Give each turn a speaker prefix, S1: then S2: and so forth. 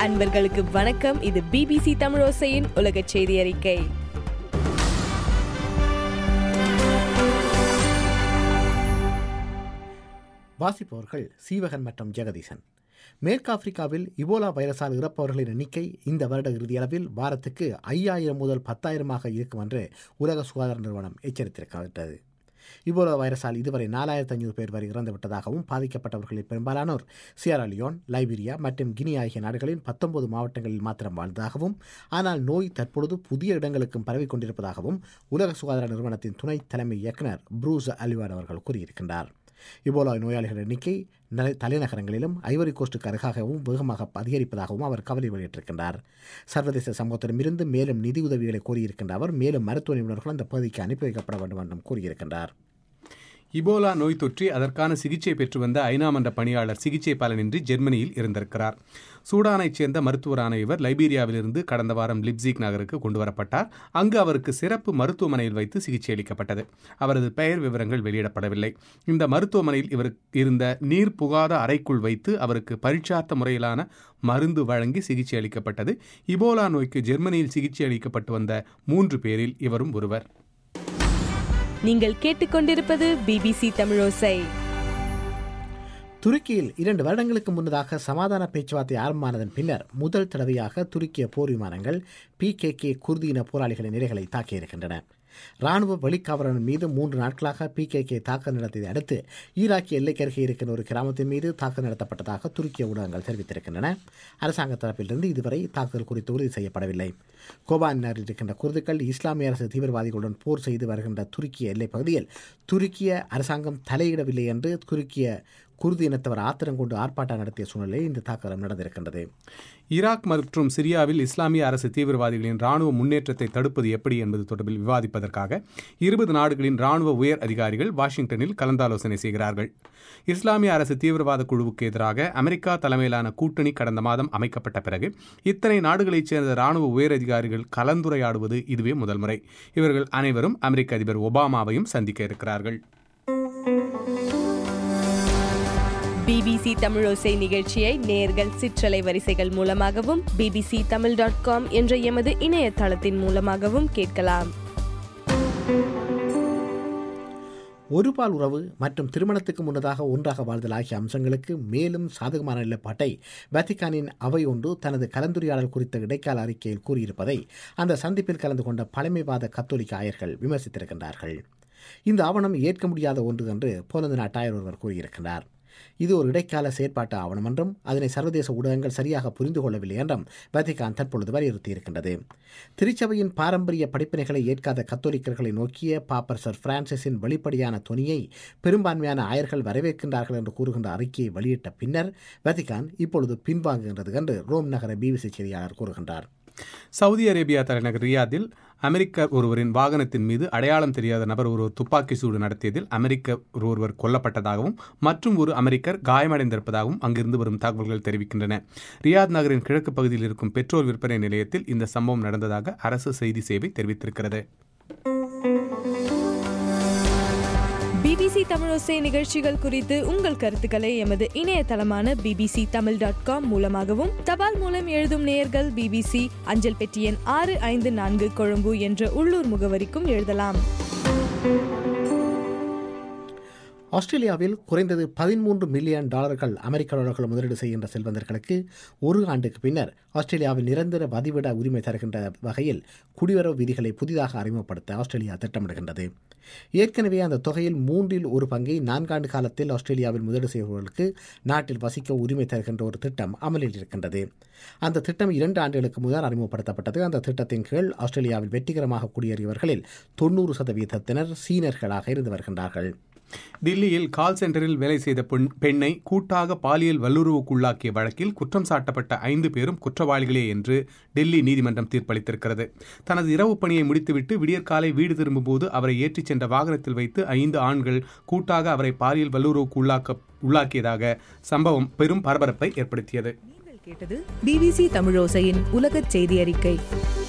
S1: அன்பர்களுக்கு வணக்கம் இது பிபிசி தமிழோசையின் உலக செய்தி அறிக்கை
S2: வாசிப்பவர்கள் சீவகன் மற்றும் ஜெகதீசன் மேற்கு ஆப்பிரிக்காவில் இபோலா வைரஸால் இறப்பவர்களின் எண்ணிக்கை இந்த வருட இறுதியளவில் வாரத்துக்கு ஐயாயிரம் முதல் பத்தாயிரமாக இருக்கும் என்று உலக சுகாதார நிறுவனம் எச்சரித்திருக்கின்றது இபோலா வைரஸால் இதுவரை நாலாயிரத்து ஐநூறு பேர் வரை இறந்துவிட்டதாகவும் பாதிக்கப்பட்டவர்களில் பெரும்பாலானோர் சியராலியோன் லைபீரியா மற்றும் கினி ஆகிய நாடுகளின் பத்தொன்பது மாவட்டங்களில் மாத்திரம் வாழ்ந்ததாகவும் ஆனால் நோய் தற்பொழுது புதிய இடங்களுக்கும் பரவிக் கொண்டிருப்பதாகவும் உலக சுகாதார நிறுவனத்தின் துணை தலைமை இயக்குநர் ப்ரூஸ் அலிவான் அவர்கள் கூறியிருக்கின்றார் இபோலா நோயாளிகள் எண்ணிக்கை நல- தலைநகரங்களிலும் ஐவரி கோஸ்டுக்கு அருகாகவும் வேகமாக அதிகரிப்பதாகவும் அவர் கவலை வெளியிட்டிருக்கின்றார் சர்வதேச சமூகத்திடமிருந்து மேலும் நிதி உதவிகளை கோரியிருக்கின்ற அவர் மேலும் மருத்துவ நிபுணர்கள் அந்த பகுதிக்கு அனுப்பி வைக்கப்பட வேண்டும் என்றும் கூறியிருக்கின்றார்
S3: இபோலா நோய் தொற்றி அதற்கான சிகிச்சை பெற்று வந்த ஐநா மன்ற பணியாளர் சிகிச்சை பலனின்றி ஜெர்மனியில் இருந்திருக்கிறார் சூடானைச் சேர்ந்த மருத்துவரான இவர் லைபீரியாவிலிருந்து கடந்த வாரம் லிப்சிக் நகருக்கு கொண்டு வரப்பட்டார் அங்கு அவருக்கு சிறப்பு மருத்துவமனையில் வைத்து சிகிச்சை அளிக்கப்பட்டது அவரது பெயர் விவரங்கள் வெளியிடப்படவில்லை இந்த மருத்துவமனையில் இவருக்கு இருந்த நீர் புகாத அறைக்குள் வைத்து அவருக்கு பரீட்சார்த்த முறையிலான மருந்து வழங்கி சிகிச்சை அளிக்கப்பட்டது இபோலா நோய்க்கு ஜெர்மனியில் சிகிச்சை அளிக்கப்பட்டு வந்த மூன்று பேரில் இவரும் ஒருவர்
S1: நீங்கள் கேட்டுக்கொண்டிருப்பது பிபிசி தமிழோசை
S2: துருக்கியில் இரண்டு வருடங்களுக்கு முன்னதாக சமாதான பேச்சுவார்த்தை ஆரம்பமானதன் பின்னர் முதல் தடவையாக துருக்கிய போர் விமானங்கள் பிகேகே குர்தி இன போராளிகளின் நிலைகளை தாக்கியிருக்கின்றன ராணுவ வழிக்காவலன் மீது மூன்று நாட்களாக பிகேகே தாக்குதல் நடத்தியதை அடுத்து ஈராக்கிய எல்லைக்கு அருகே இருக்கின்ற ஒரு கிராமத்தின் மீது தாக்குதல் நடத்தப்பட்டதாக துருக்கிய ஊடகங்கள் தெரிவித்திருக்கின்றன அரசாங்க தரப்பிலிருந்து இதுவரை தாக்குதல் குறித்து உறுதி செய்யப்படவில்லை கோபான் நகரில் இருக்கின்ற குர்துக்கள் இஸ்லாமிய அரசு தீவிரவாதிகளுடன் போர் செய்து வருகின்ற துருக்கிய எல்லைப் பகுதியில் துருக்கிய அரசாங்கம் தலையிடவில்லை என்று துருக்கிய குர்து இனத்தவர் ஆத்திரம் கொண்டு ஆர்ப்பாட்டம் நடத்திய சூழ்நிலையில் இந்த தாக்குதல் நடந்திருக்கின்றது
S3: ஈராக் மற்றும் சிரியாவில் இஸ்லாமிய அரசு தீவிரவாதிகளின் ராணுவ முன்னேற்றத்தை தடுப்பது எப்படி என்பது தொடர்பில் விவாதிப்பதற்காக இருபது நாடுகளின் ராணுவ உயர் அதிகாரிகள் வாஷிங்டனில் கலந்தாலோசனை செய்கிறார்கள் இஸ்லாமிய அரசு தீவிரவாத குழுவுக்கு எதிராக அமெரிக்கா தலைமையிலான கூட்டணி கடந்த மாதம் அமைக்கப்பட்ட பிறகு இத்தனை நாடுகளைச் சேர்ந்த ராணுவ உயர் அதிகாரிகள் கலந்துரையாடுவது இதுவே முதல் முறை இவர்கள் அனைவரும் அமெரிக்க அதிபர் ஒபாமாவையும் சந்திக்க இருக்கிறார்கள்
S1: பிபிசி தமிழோசை நிகழ்ச்சியை நேர்கள் சிற்றலை வரிசைகள் மூலமாகவும் பிபிசி தமிழ் டாட் காம் என்ற எமது இணையதளத்தின் மூலமாகவும் கேட்கலாம்
S2: ஒருபால் உறவு மற்றும் திருமணத்துக்கு முன்னதாக ஒன்றாக வாழ்தல் ஆகிய அம்சங்களுக்கு மேலும் சாதகமான நிலைப்பாட்டை வத்திக்கானின் அவை ஒன்று தனது கலந்துரையாடல் குறித்த இடைக்கால அறிக்கையில் கூறியிருப்பதை அந்த சந்திப்பில் கலந்து கொண்ட பழமைவாத கத்தோலிக்க ஆயர்கள் விமர்சித்திருக்கின்றார்கள் இந்த ஆவணம் ஏற்க முடியாத ஒன்று என்று போலந்து நாட்டாயர் ஒருவர் கூறியிருக்கிறார் இது ஒரு இடைக்கால செயற்பாட்டு ஆவணம் என்றும் அதனை சர்வதேச ஊடகங்கள் சரியாக புரிந்து கொள்ளவில்லை என்றும் வத்திகான் தற்பொழுது வலியுறுத்தியிருக்கின்றது திருச்சபையின் பாரம்பரிய படிப்பினைகளை ஏற்காத கத்தோலிக்கர்களை நோக்கிய பாப்பர் சர் பிரான்சிஸின் வெளிப்படையான துணியை பெரும்பான்மையான ஆயர்கள் வரவேற்கின்றார்கள் என்று கூறுகின்ற அறிக்கையை வெளியிட்ட பின்னர் வத்திகான் இப்பொழுது பின்வாங்குகின்றது என்று ரோம் நகர பிபிசி செய்தியாளர் கூறுகின்றார்
S3: சவுதி அரேபியா தலைநகர் ரியாதில் அமெரிக்க ஒருவரின் வாகனத்தின் மீது அடையாளம் தெரியாத நபர் ஒருவர் துப்பாக்கி சூடு நடத்தியதில் அமெரிக்க ஒருவர் கொல்லப்பட்டதாகவும் மற்றும் ஒரு அமெரிக்கர் காயமடைந்திருப்பதாகவும் அங்கிருந்து வரும் தகவல்கள் தெரிவிக்கின்றன ரியாத் நகரின் கிழக்கு பகுதியில் இருக்கும் பெட்ரோல் விற்பனை நிலையத்தில் இந்த சம்பவம் நடந்ததாக அரசு செய்தி சேவை தெரிவித்திருக்கிறது
S1: பிபிசி தமிழோசை நிகழ்ச்சிகள் குறித்து உங்கள் கருத்துக்களை எமது இணையதளமான பிபிசி தமிழ் டாட் காம் மூலமாகவும் தபால் மூலம் எழுதும் நேயர்கள் பிபிசி அஞ்சல் பெட்டி எண் ஆறு ஐந்து நான்கு கொழும்பு என்ற உள்ளூர் முகவரிக்கும் எழுதலாம்
S2: ஆஸ்திரேலியாவில் குறைந்தது பதிமூன்று மில்லியன் டாலர்கள் அமெரிக்க டாலர்கள் முதலீடு செய்கின்ற செல்வந்தர்களுக்கு ஒரு ஆண்டுக்கு பின்னர் ஆஸ்திரேலியாவில் நிரந்தர வதிவிட உரிமை தருகின்ற வகையில் குடிவரவு விதிகளை புதிதாக அறிமுகப்படுத்த ஆஸ்திரேலியா திட்டமிடுகின்றது ஏற்கனவே அந்த தொகையில் மூன்றில் ஒரு பங்கை நான்காண்டு காலத்தில் ஆஸ்திரேலியாவில் முதலீடு செய்பவர்களுக்கு நாட்டில் வசிக்க உரிமை தருகின்ற ஒரு திட்டம் அமலில் இருக்கின்றது அந்த திட்டம் இரண்டு ஆண்டுகளுக்கு முதல் அறிமுகப்படுத்தப்பட்டது அந்த திட்டத்தின் கீழ் ஆஸ்திரேலியாவில் வெற்றிகரமாக குடியேறியவர்களில் தொண்ணூறு சதவீதத்தினர் சீனர்களாக இருந்து வருகின்றார்கள்
S3: டில்லியில் கால் சென்டரில் வேலை செய்த பெண் பெண்ணை கூட்டாக பாலியல் வல்லுறவுக்குள்ளாக்கிய வழக்கில் குற்றம் சாட்டப்பட்ட ஐந்து பேரும் குற்றவாளிகளே என்று டெல்லி நீதிமன்றம் தீர்ப்பளித்திருக்கிறது தனது இரவு பணியை முடித்துவிட்டு விடியற்காலை வீடு திரும்பும்போது அவரை ஏற்றிச் சென்ற வாகனத்தில் வைத்து ஐந்து ஆண்கள் கூட்டாக அவரை பாலியல் வல்லுறவுக்கு உள்ளாக்க உள்ளாக்கியதாக சம்பவம் பெரும் பரபரப்பை ஏற்படுத்தியது
S4: நீங்கள் கேட்டது பிபிசி தமிழோசையின் உலகச் செய்தி அறிக்கை